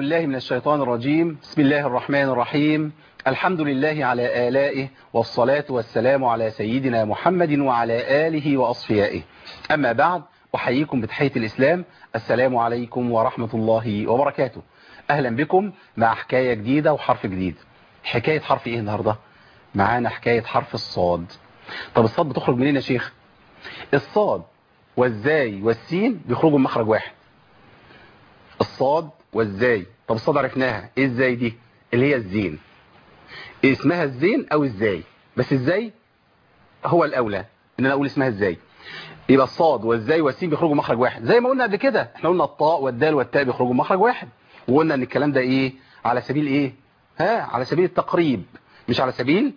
بالله من الشيطان الرجيم بسم الله الرحمن الرحيم الحمد لله على آلائه والصلاة والسلام على سيدنا محمد وعلى آله وأصفيائه أما بعد أحييكم بتحية الإسلام السلام عليكم ورحمة الله وبركاته أهلا بكم مع حكاية جديدة وحرف جديد حكاية حرف إيه النهاردة معانا حكاية حرف الصاد طب الصاد بتخرج منين يا شيخ الصاد والزاي والسين بيخرجوا من مخرج واحد الصاد والزاي طب الصاد عرفناها ايه الزاي دي اللي هي الزين إيه اسمها الزين او الزاي بس الزاي هو الاولى ان انا اقول اسمها الزاي يبقى الصاد والزاي والسين بيخرجوا مخرج واحد زي ما قلنا قبل كده احنا قلنا الطاء والدال والتاء بيخرجوا مخرج واحد وقلنا ان الكلام ده ايه على سبيل ايه ها على سبيل التقريب مش على سبيل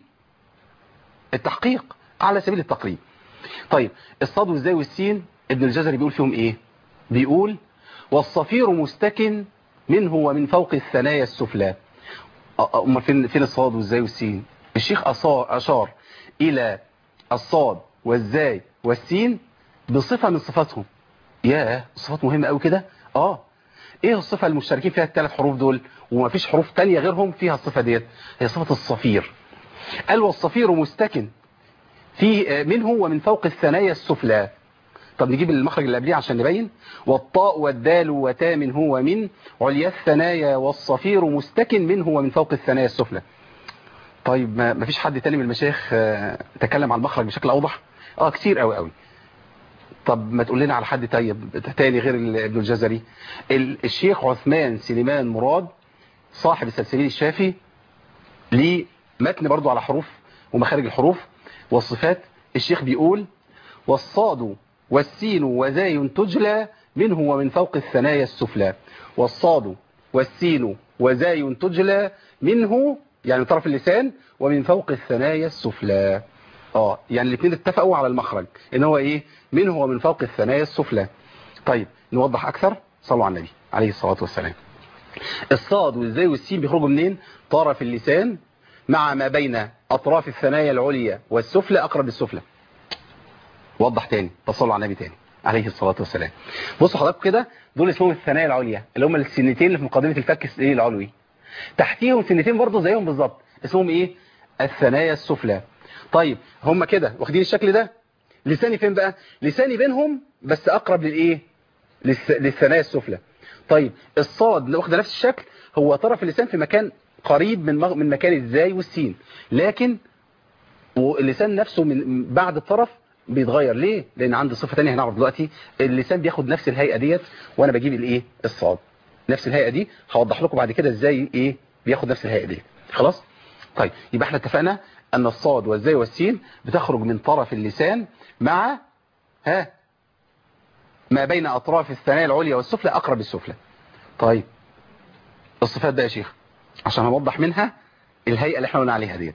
التحقيق على سبيل التقريب طيب الصاد والزاي والسين ابن الجزري بيقول فيهم ايه بيقول والصفير مستكن منه ومن فوق الثنايا السفلى امال فين فين الصاد والزاي والسين الشيخ أصار اشار الى الصاد والزاي والسين بصفة من صفاتهم ياه صفات مهمة قوي كده اه ايه الصفة المشتركين فيها الثلاث حروف دول ومفيش حروف تانية غيرهم فيها الصفة ديت هي صفة الصفير قال والصفير مستكن فيه منه ومن فوق الثنايا السفلى طب نجيب المخرج اللي قبليه عشان نبين والطاء والدال وتا منه ومن عليا الثنايا والصفير مستكن منه ومن فوق الثنايا السفلى طيب ما فيش حد تاني من المشايخ تكلم عن المخرج بشكل اوضح اه كتير قوي قوي طب ما تقول لنا على حد طيب تاني غير ابن الجزري الشيخ عثمان سليمان مراد صاحب السلسبيل الشافي ليه متن برضو على حروف ومخارج الحروف والصفات الشيخ بيقول والصاد والسين وزاي تجلى منه ومن فوق الثنايا السفلى والصاد والسين وزاي تجلى منه يعني طرف اللسان ومن فوق الثنايا السفلى اه يعني الاثنين اتفقوا على المخرج ان هو ايه منه ومن فوق الثنايا السفلى طيب نوضح اكثر صلوا على النبي عليه الصلاة والسلام الصاد والزاي والسين بيخرجوا منين طرف اللسان مع ما بين اطراف الثنايا العليا والسفلى اقرب للسفلى وضح تاني تصلوا على النبي تاني عليه الصلاة والسلام بصوا حضراتكم كده دول اسمهم الثنايا العليا اللي هم السنتين اللي في مقدمة الفك ايه العلوي تحتيهم سنتين برضه زيهم بالظبط اسمهم ايه الثنايا السفلى طيب هم كده واخدين الشكل ده لساني فين بقى لساني بينهم بس اقرب للايه للس... للثنايا السفلى طيب الصاد واخد نفس الشكل هو طرف اللسان في مكان قريب من مغ... من مكان الزاي والسين لكن اللسان نفسه من بعد الطرف بيتغير ليه لان عندي صفه ثانيه هنعرف دلوقتي اللسان بياخد نفس الهيئه ديت وانا بجيب الايه الصاد نفس الهيئه دي هوضح لكم بعد كده ازاي ايه بياخد نفس الهيئه دي خلاص طيب يبقى احنا اتفقنا ان الصاد والزاي والسين بتخرج من طرف اللسان مع ها ما بين اطراف الثنايا العليا والسفلى اقرب السفلى طيب الصفات بقى يا شيخ عشان هوضح منها الهيئه اللي احنا قلنا عليها ديت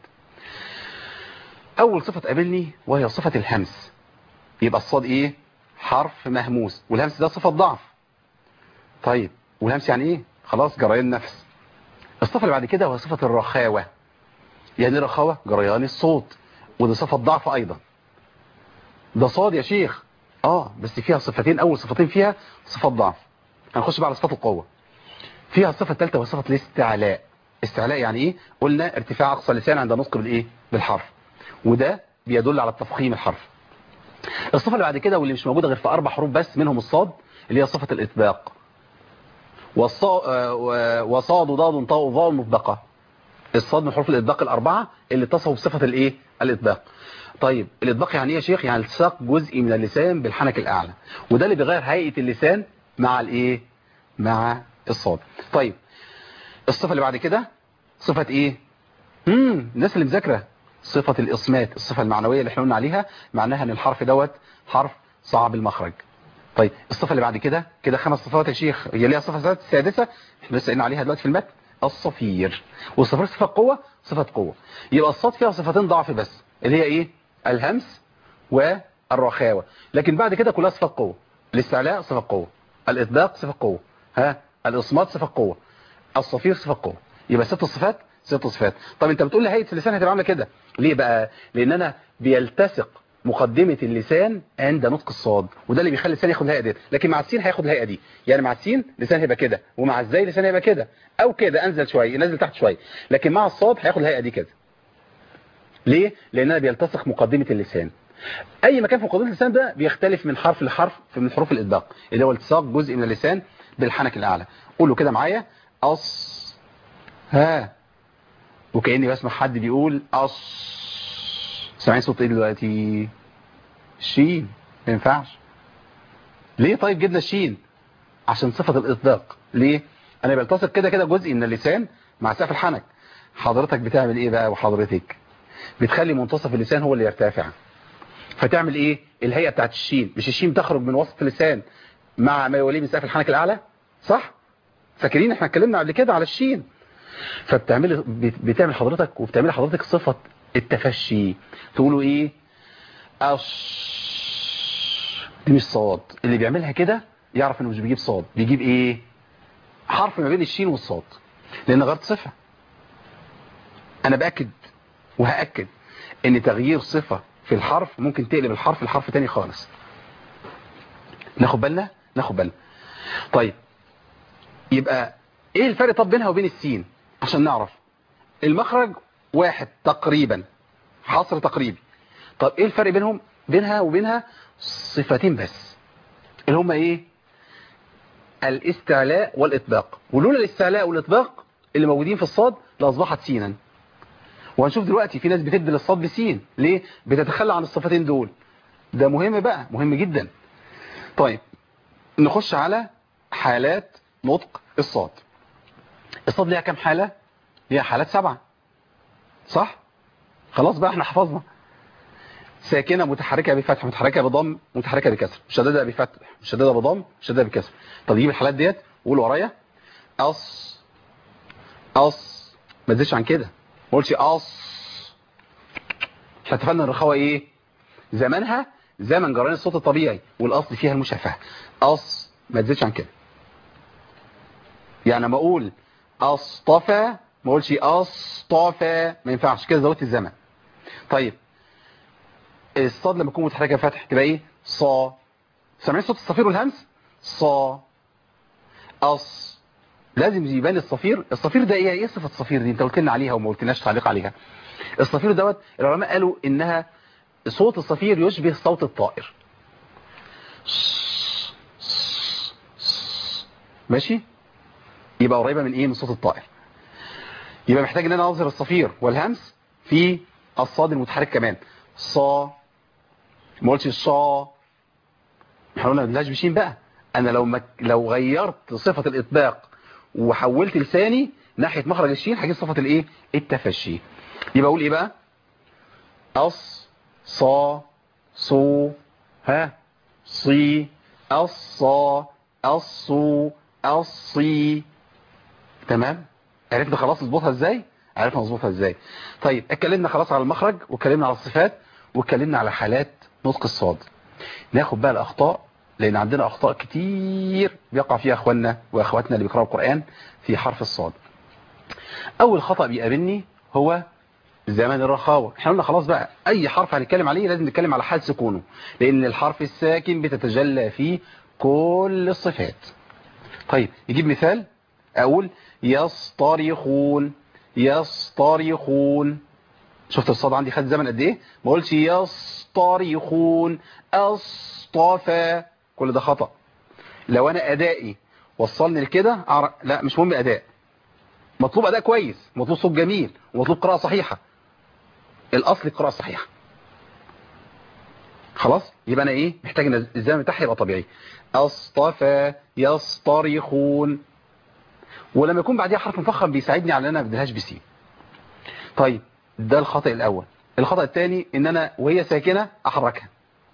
اول صفه تقابلني وهي صفه الهمس يبقى الصاد ايه حرف مهموس والهمس ده صفه ضعف طيب والهمس يعني ايه خلاص جريان نفس الصفه اللي بعد كده هو صفه الرخاوه يعني رخاوه جريان الصوت ودي صفه ضعف ايضا ده صاد يا شيخ اه بس فيها صفتين اول صفتين فيها صفه ضعف هنخش بقى على صفات القوه فيها الصفه الثالثه وهي صفه الاستعلاء استعلاء يعني ايه قلنا ارتفاع اقصى اللسان عند نطق بالايه بالحرف وده بيدل على التفخيم الحرف الصفه اللي بعد كده واللي مش موجوده غير في اربع حروف بس منهم الصاد اللي هي صفه الاطباق وصاد ضاد طاء ظاء مطبقه الصاد من حروف الاطباق الاربعه اللي اتصفوا بصفه الايه الاطباق طيب الاطباق يعني ايه يا شيخ يعني التصاق جزء من اللسان بالحنك الاعلى وده اللي بيغير هيئه اللسان مع الايه مع الصاد طيب الصفه اللي بعد كده صفه ايه امم الناس اللي مذاكره صفه الاصمات الصفه المعنويه اللي احنا قلنا عليها معناها ان الحرف دوت حرف صعب المخرج طيب الصفه اللي بعد كده كده خمس صفات يا شيخ هي ليها صفه سادسه احنا لسه قلنا عليها دلوقتي في المتن الصفير والصفير صفه قوه صفه قوه يبقى الصاد فيها صفتين ضعف بس اللي هي ايه الهمس والرخاوه لكن بعد كده كلها صفات قوه الاستعلاء صفه قوه الاطباق صفه قوه ها الاصمات صفه قوه الصفير صفه قوه يبقى ست صفات ست صفات طب انت بتقول لي هيئه اللسان هتبقى عامله كده ليه بقى لان انا بيلتصق مقدمة اللسان عند نطق الصاد وده اللي بيخلي اللسان ياخد الهيئة ديت لكن مع السين هياخد الهيئة دي يعني مع السين لسان هيبقى كده ومع الزاي لسان هيبقى كده او كده انزل شوية ينزل تحت شوية لكن مع الصاد هياخد الهيئة دي كده ليه لانها بيلتصق مقدمة اللسان اي مكان في مقدمة اللسان ده بيختلف من حرف لحرف من حروف الإطباق اللي هو التصاق جزء من اللسان بالحنك الأعلى قولوا كده معايا أص ها وكأني بسمع حد بيقول أص سامعين صوت ايه دلوقتي الشين ما ينفعش ليه طيب جبنا الشين عشان صفة الإطلاق ليه انا بلتصق كده كده جزء من اللسان مع سقف الحنك حضرتك بتعمل ايه بقى وحضرتك بتخلي منتصف اللسان هو اللي يرتفع فتعمل ايه الهيئة بتاعت الشين مش الشين تخرج من وسط اللسان مع ما يوليه من سقف الحنك الاعلى صح فاكرين احنا اتكلمنا قبل كده على الشين فبتعمل بتعمل حضرتك وبتعمل حضرتك صفة التفشي تقولوا ايه أش دي مش صاد اللي بيعملها كده يعرف انه مش بيجيب صاد بيجيب ايه حرف ما بين الشين والصاد لان غيرت صفة انا باكد وهأكد ان تغيير صفة في الحرف ممكن تقلب الحرف لحرف تاني خالص ناخد بالنا ناخد بالنا طيب يبقى ايه الفرق طب بينها وبين السين عشان نعرف المخرج واحد تقريبا حصر تقريبي طب ايه الفرق بينهم بينها وبينها صفتين بس اللي هما ايه الاستعلاء والاطباق ولولا الاستعلاء والاطباق اللي موجودين في الصاد لاصبحت سينا وهنشوف دلوقتي في ناس بتدي للصاد بسين ليه بتتخلى عن الصفتين دول ده مهم بقى مهم جدا طيب نخش على حالات نطق الصاد الصاد ليها كام حالة ليها حالات سبعة صح خلاص بقى احنا حفظنا ساكنة متحركة بفتح متحركة بضم متحركة بكسر مشددة بفتح مشددة بضم مشددة بكسر طب نجيب الحالات ديت وقول ورايا أص أص ما تزيدش عن كده ما قولش أص احنا اتفقنا الرخاوة ايه زمانها زمن جران الصوت الطبيعي والاصل فيها المشافهة أص ما تزيدش عن كده يعني ما اقول اصطفى ما اقولش اصطفى ما ينفعش كده زودت الزمن طيب الصاد لما يكون متحركه فتح تبقى ايه صا سامعين صوت الصفير والهمس صا اص لازم يبان الصفير الصفير ده ايه ايه صفه الصفير دي انت قلت لنا عليها وما قلتلناش تعليق عليها الصفير دوت العلماء قالوا انها صوت الصفير يشبه صوت الطائر ماشي يبقى قريبة من ايه من صوت الطائر يبقى محتاج ان انا اظهر الصفير والهمس في الصاد المتحرك كمان صا ما قلتش الصا احنا قلنا بلاش بشين بقى انا لو مك... لو غيرت صفة الاطباق وحولت لساني ناحية مخرج الشين هجيب صفة الايه التفشي يبقى اقول ايه بقى اص صا صو ها صي الصا الصو الصي تمام عرفنا خلاص نظبطها ازاي عرفنا نظبطها ازاي طيب اتكلمنا خلاص على المخرج واتكلمنا على الصفات واتكلمنا على حالات نطق الصاد ناخد بقى الاخطاء لان عندنا اخطاء كتير بيقع فيها اخواننا واخواتنا اللي بيقراوا القران في حرف الصاد اول خطا بيقابلني هو زمن الرخاوه احنا قلنا خلاص بقى اي حرف هنتكلم عليه لازم نتكلم على حال سكونه لان الحرف الساكن بتتجلى فيه كل الصفات طيب يجيب مثال اقول يصطرخون يصطرخون شفت الصاد عندي خد زمن قد ايه ما قلتش يصطرخون اصطفى كل ده خطأ لو انا ادائي وصلني لكده أعرف... لا مش مهم اداء مطلوب اداء كويس مطلوب صوت جميل ومطلوب قراءة صحيحة الاصل القراءة الصحيحة خلاص يبقى انا ايه محتاج ان الزمن بتاعي يبقى طبيعي اصطفى يصطرخون ولما يكون بعديها حرف مفخم بيساعدني على ان انا ما ابدلهاش بسين طيب ده الخطأ الاول الخطأ الثاني ان انا وهي ساكنة احركها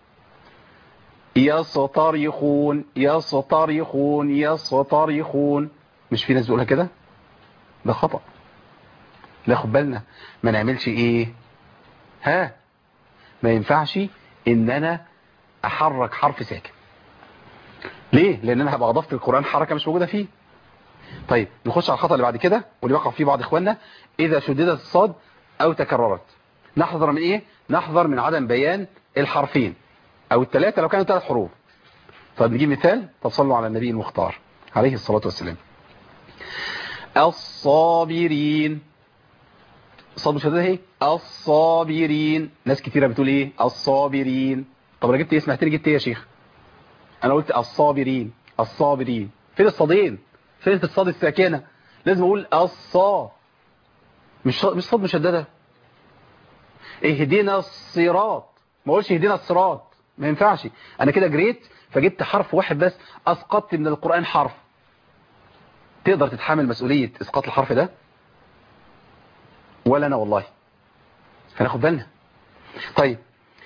يصطرخون يصطرخون يصطرخون مش في ناس بيقولها كده ده خطأ ناخد بالنا ما نعملش ايه ها ما ينفعش ان انا احرك حرف ساكن ليه لان انا هبقى اضفت القرآن حركة مش موجودة فيه طيب نخش على الخطأ اللي بعد كده واللي وقع فيه بعض اخواننا اذا شددت الصاد او تكررت نحذر من ايه نحذر من عدم بيان الحرفين او الثلاثه لو كانوا ثلاث حروف طب نجيب مثال تصلوا على النبي المختار عليه الصلاه والسلام الصابرين الصاد مشدده اهي الصابرين ناس كتيره بتقول ايه الصابرين طب انا جبت ايه سمعت لي جبت ايه يا شيخ انا قلت الصابرين الصابرين فين الصادين فين الصاد الساكنه لازم اقول الصا مش مش صاد مشدده اهدنا الصراط ما اقولش اهدنا الصراط ما ينفعش انا كده جريت فجبت حرف واحد بس اسقطت من القران حرف تقدر تتحمل مسؤوليه اسقاط الحرف ده ولا انا والله فناخد بالنا طيب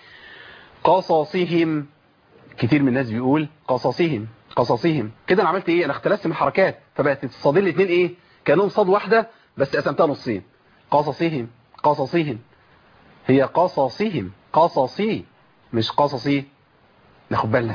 قصصهم كتير من الناس بيقول قصصهم قصصهم كده انا عملت ايه انا اختلست من الحركات فبقت الصادين الاثنين ايه كانهم صاد واحده بس قسمتها نصين قصصهم قصصهم هي قصصهم قصصي مش قصصي ناخد بالنا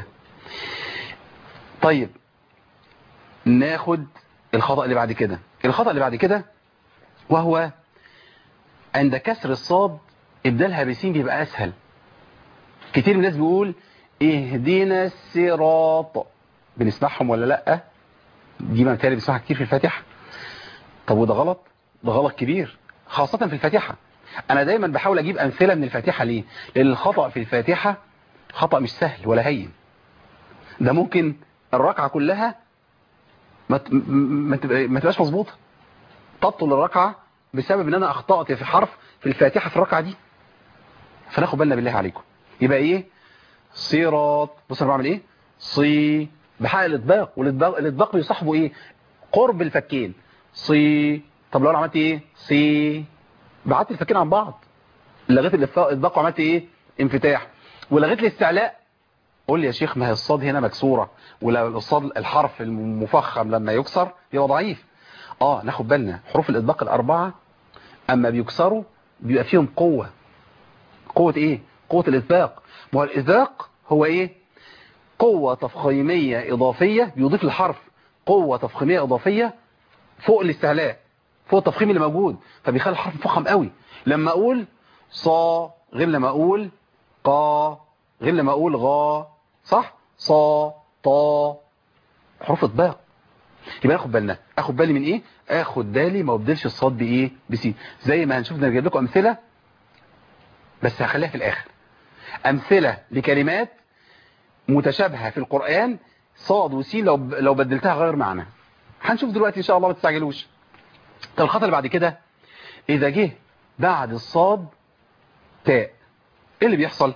طيب ناخد الخطأ اللي بعد كده الخطأ اللي بعد كده وهو عند كسر الصاد ابدالها بسين بيبقى اسهل كتير من الناس بيقول اهدنا الصراط بنسمعهم ولا لا دي ما بتهيألي بنسمعها كتير في الفاتحه طب وده غلط ده غلط كبير خاصة في الفاتحة انا دايما بحاول اجيب امثلة من الفاتحة ليه لان الخطأ في الفاتحة خطأ مش سهل ولا هين ده ممكن الركعة كلها ما ت- م- ما تبقى- ما تبقاش مظبوطة تبطل الركعة بسبب ان انا اخطأت في حرف في الفاتحة في الركعة دي فناخد بالنا بالله عليكم يبقى ايه صراط بص انا بعمل ايه صي بحقق الاطباق والاطباق الاطباق بيصاحبه ايه قرب الفكين صي طب لو انا عملت ايه صي بعدت الفكين عن بعض لغيت الاطباق وعملت ايه انفتاح ولغيت الاستعلاء قول لي يا شيخ ما هي الصاد هنا مكسوره ولو الصاد الحرف المفخم لما يكسر يبقى ضعيف اه ناخد بالنا حروف الاطباق الاربعه اما بيكسروا بيبقى فيهم قوه قوه ايه قوه الاطباق ما هو الاطباق هو ايه قوه تفخيميه اضافيه بيضيف الحرف قوه تفخيميه اضافيه فوق الاستعلاء فوق التفخيم اللي موجود فبيخلي الحرف مفخم قوي لما اقول صا غير لما اقول قا غير لما اقول غا صح صا طا حروف اطباق يبقى اخد بالنا اخد بالي من ايه اخد بالي ما ابدلش الصاد بايه بسين زي ما هنشوف نجيب لكم امثله بس هخليها في الاخر امثله لكلمات متشابهه في القران صاد وسين لو لو بدلتها غير معنى هنشوف دلوقتي ان شاء الله ما تستعجلوش طب الخطأ اللي بعد كده اذا جه بعد الصاد تاء ايه اللي بيحصل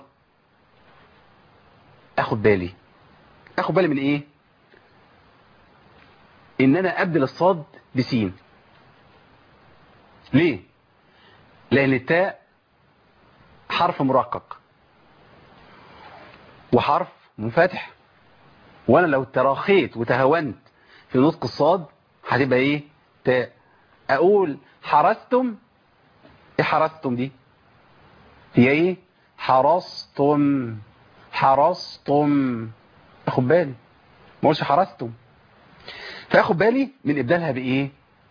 اخد بالي اخد بالي من ايه ان انا ابدل الصاد بسين ليه لان التاء حرف مرقق وحرف منفتح وانا لو تراخيت وتهونت في نطق الصاد هتبقى ايه تاء اقول حرستم ايه حرستم دي هي ايه حرستم حرستم اخد بالي ما اقولش حرستم فاخد بالي من ابدالها بايه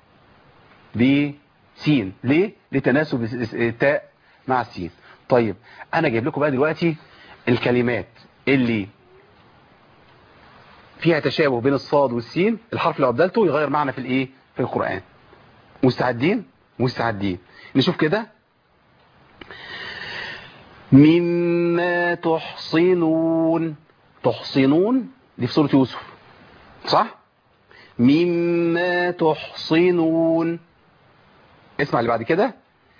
بسين ليه لتناسب التاء مع السين طيب انا جايب لكم بقى دلوقتي الكلمات اللي فيها تشابه بين الصاد والسين الحرف اللي ابدلته يغير معنى في الايه في القرآن مستعدين مستعدين نشوف كده مما تحصنون تحصنون دي في سورة يوسف صح مما تحصنون اسمع اللي بعد كده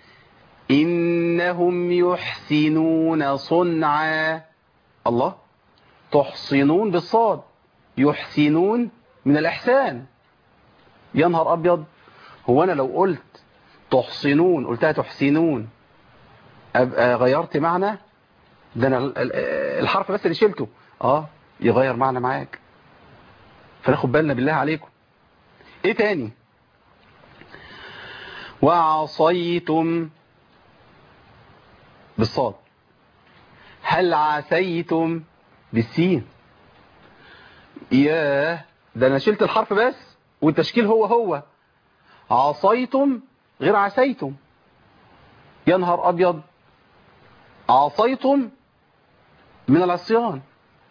إنهم يحسنون صنعا الله تحصنون بالصاد يحسنون من الإحسان يا نهار أبيض هو أنا لو قلت تحصنون قلتها تحسنون أبقى غيرت معنى ده أنا ال- ال- الحرف بس اللي شلته آه يغير معنى معاك فناخد بالنا بالله عليكم ايه تاني وعصيتم بالصاد هل عسيتم بالسين ياه ده انا شلت الحرف بس والتشكيل هو هو عصيتم غير عسيتم يا نهار ابيض عصيتم من العصيان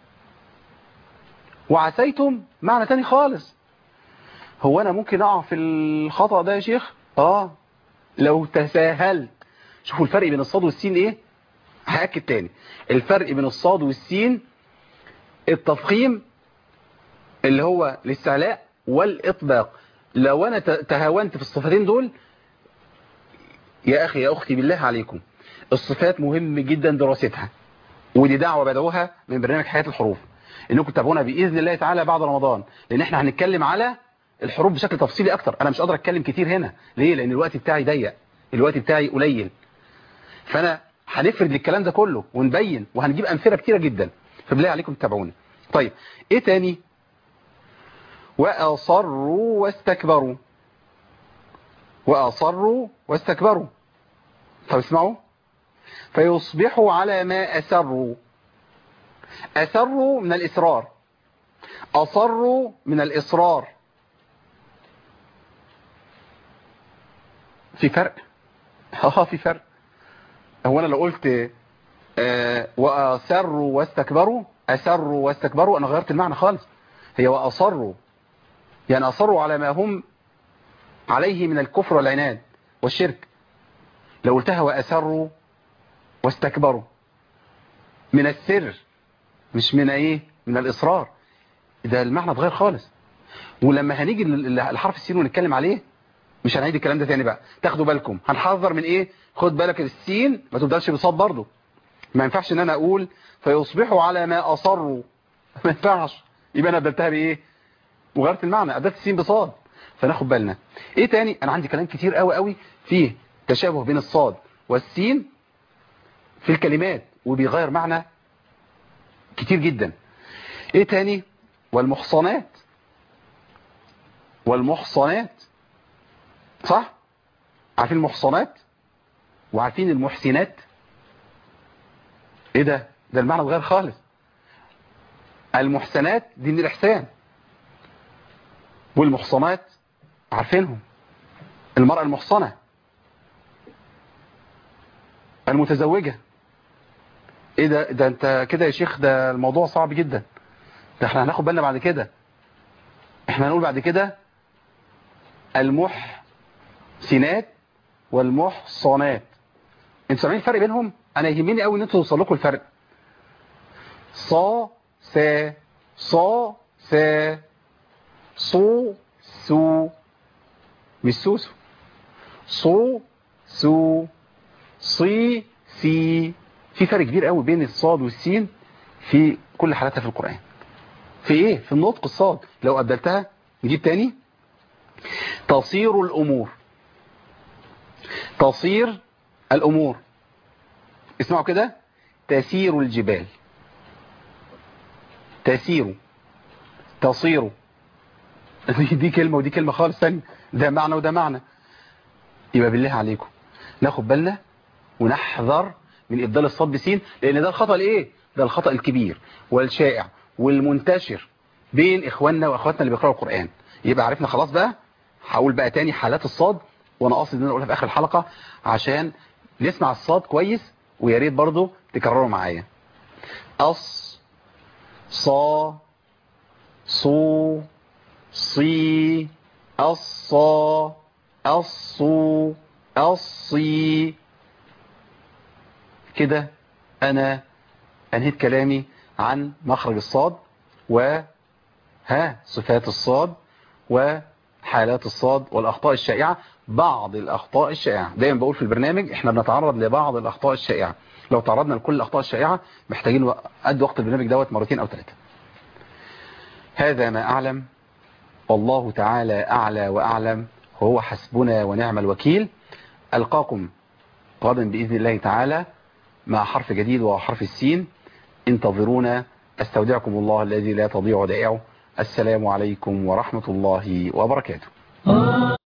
وعسيتم معنى تاني خالص هو انا ممكن اقع في الخطأ ده يا شيخ اه لو تساهلت شوفوا الفرق بين الصاد والسين ايه هاكد تاني الفرق بين الصاد والسين التفخيم اللي هو الاستعلاء والاطباق لو انا تهاونت في الصفتين دول يا اخي يا اختي بالله عليكم الصفات مهم جدا دراستها ودي دعوة بدعوها من برنامج حياة الحروف انكم تتابعونا باذن الله تعالى بعد رمضان لان احنا هنتكلم على الحروف بشكل تفصيلي اكتر انا مش قادر اتكلم كتير هنا ليه لان الوقت بتاعي ضيق الوقت بتاعي قليل فانا هنفرد الكلام ده كله ونبين وهنجيب امثله كتيره جدا فبالله عليكم تتابعونا طيب ايه تاني واصروا واستكبروا واصروا واستكبروا طب اسمعوا فيصبحوا على ما اسروا اسروا من الاصرار اصروا من الاصرار في فرق اه في فرق هو انا لو قلت آه وأسروا واستكبروا أسروا واستكبروا أنا غيرت المعنى خالص هي وأصروا يعني أصروا على ما هم عليه من الكفر والعناد والشرك لو قلتها وأسروا واستكبروا من السر مش من ايه من الإصرار ده المعنى اتغير خالص ولما هنيجي الحرف السين ونتكلم عليه مش هنعيد الكلام ده تاني بقى تاخدوا بالكم هنحذر من ايه خد بالك السين ما تبدلش بصاد برضه ما ينفعش ان انا اقول فيصبحوا على ما اصروا ما ينفعش يبقى انا بدلتها بايه وغيرت المعنى اداه السين بصاد فناخد بالنا ايه تاني انا عندي كلام كتير قوي قوي فيه تشابه بين الصاد والسين في الكلمات وبيغير معنى كتير جدا ايه تاني والمحصنات والمحصنات صح عارفين المحصنات وعارفين المحسنات ايه ده ده المعنى اتغير خالص المحسنات دي من الاحسان والمحصنات عارفينهم المرأة المحصنة المتزوجة ايه ده ده انت كده يا شيخ ده الموضوع صعب جدا ده احنا هناخد بالنا بعد كده احنا هنقول بعد كده المحسنات والمحصنات انتوا سامعين الفرق بينهم انا يهمني قوي ان انتوا توصل لكم الفرق صا سا صا سا صو سو مش سوسو صو سو صي سي في فرق كبير قوي بين الصاد والسين في كل حالاتها في القرآن في ايه في النطق الصاد لو أبدلتها نجيب تاني تصير الأمور تصير الأمور اسمعوا كده تسير الجبال تسير تصير دي كلمة ودي كلمة خالص ثانيه ده معنى وده معنى يبقى بالله عليكم ناخد بالنا ونحذر من إبدال الصاد بسين لأن ده الخطأ الإيه؟ ده الخطأ الكبير والشائع والمنتشر بين إخواننا وأخواتنا اللي بيقرأوا القرآن يبقى عرفنا خلاص بقى هقول بقى تاني حالات الصاد وأنا قاصد إن أنا أقولها في آخر الحلقة عشان نسمع الصاد كويس ويا ريت برضه تكرروا معايا أص صا صو صي الصا الصو الصي كده أنا أنهيت كلامي عن مخرج الصاد و ها صفات الصاد وحالات الصاد والأخطاء الشائعة بعض الأخطاء الشائعة دايما بقول في البرنامج احنا بنتعرض لبعض الأخطاء الشائعة لو تعرضنا لكل الأخطاء الشائعة محتاجين قد وقت البرنامج دوت مرتين أو ثلاثة هذا ما أعلم والله تعالى أعلى وأعلم هو حسبنا ونعم الوكيل ألقاكم غدا بإذن الله تعالى مع حرف جديد وهو حرف السين انتظرونا استودعكم الله الذي لا تضيع ودائعه السلام عليكم ورحمة الله وبركاته